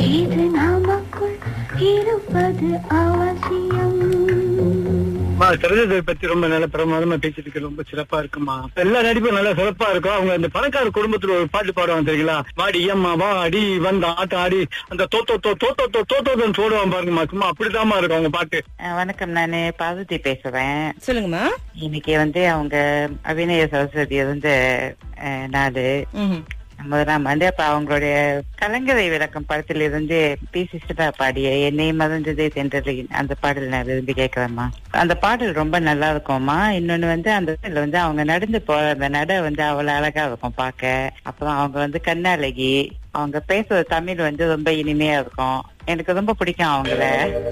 இது நமக்குள் இருப்பது அவசியம் அம்மா திரையை பத்தி ரொம்ப நல்ல பிரமாதமா பேசிட்டு ரொம்ப சிறப்பா இருக்குமா எல்லா நடிப்பும் நல்லா சிறப்பா இருக்கும் அவங்க அந்த பணக்கார குடும்பத்துல ஒரு பாட்டு பாடுவாங்க தெரியுங்களா வாடி அம்மா வா அடி வந்த ஆட்டம் ஆடி அந்த தோத்தோ தோ தோத்தோ தோ தோத்தோன்னு சோடுவான் பாருங்கம்மா சும்மா அப்படிதாம்மா இருக்கும் அவங்க பாட்டு அஹ் வணக்கம் நானு பார்வதி பேசுறேன் சொல்லுங்கம்மா இன்னைக்கு வந்து அவங்க அபிநய சரஸ்வதி வந்து அஹ், நாளு ம்ஹும். முதலாம் வந்து அப்ப அவங்களுடைய கலங்கரை விளக்கம் படத்துல இருந்து பி சிஸ்டரா பாடிய என்னை மறந்ததே தென்றலை அந்த பாடல் நான் விரும்பி கேட்கிறேம்மா அந்த பாடல் ரொம்ப நல்லா இருக்கும்மா இன்னொன்னு வந்து அந்த இதுல வந்து அவங்க நடந்து போற அந்த நட வந்து அவ்வளவு அழகா இருக்கும் பார்க்க அப்புறம் அவங்க வந்து கண்ணழகி அவங்க பேசுற தமிழ் வந்து ரொம்ப இனிமையா இருக்கும் எனக்கு ரொம்ப பிடிக்கும் அவங்கள